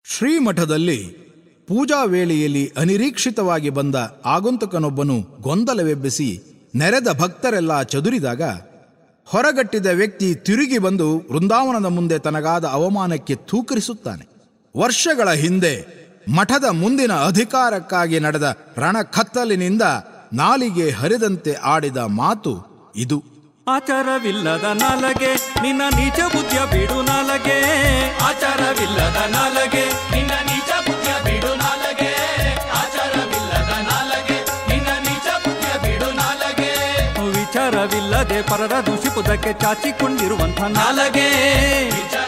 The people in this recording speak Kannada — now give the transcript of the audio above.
ಶ್ರೀಮಠದಲ್ಲಿ ಪೂಜಾ ವೇಳೆಯಲ್ಲಿ ಅನಿರೀಕ್ಷಿತವಾಗಿ ಬಂದ ಆಗಂತುಕನೊಬ್ಬನು ಗೊಂದಲವೆಬ್ಬಿಸಿ ನೆರೆದ ಭಕ್ತರೆಲ್ಲ ಚದುರಿದಾಗ ಹೊರಗಟ್ಟಿದ ವ್ಯಕ್ತಿ ತಿರುಗಿ ಬಂದು ವೃಂದಾವನದ ಮುಂದೆ ತನಗಾದ ಅವಮಾನಕ್ಕೆ ತೂಕರಿಸುತ್ತಾನೆ ವರ್ಷಗಳ ಹಿಂದೆ ಮಠದ ಮುಂದಿನ ಅಧಿಕಾರಕ್ಕಾಗಿ ನಡೆದ ರಣಕತ್ತಲಿನಿಂದ ನಾಲಿಗೆ ಹರಿದಂತೆ ಆಡಿದ ಮಾತು ಇದು ಆಚಾರವಿಲ್ಲದ ನಾಲಗೆ ನಿನ್ನ ನೀಚ ಬುದ್ಧಿಯ ಬಿಡು ನಾಲಗೆ ಆಚಾರವಿಲ್ಲದ ನಾಲಗೆ ನಿನ್ನ ನೀಚ ಬುದ್ಧಿಯ ಬಿಡು ನಾಲಗೆ ಆಚಾರವಿಲ್ಲದ ನಾಲಗೆ ನಿನ್ನ ನೀಚ ಬುದ್ಧಿಯ ಬಿಡು ನಾಲಗೆ ವಿಚಾರವಿಲ್ಲದೆ ಪರರ ದೂಷಿಪುದಕ್ಕೆ ಚಾಚಿಕೊಂಡಿರುವಂಥ ನಾಲಗೆ ವಿಚಾರ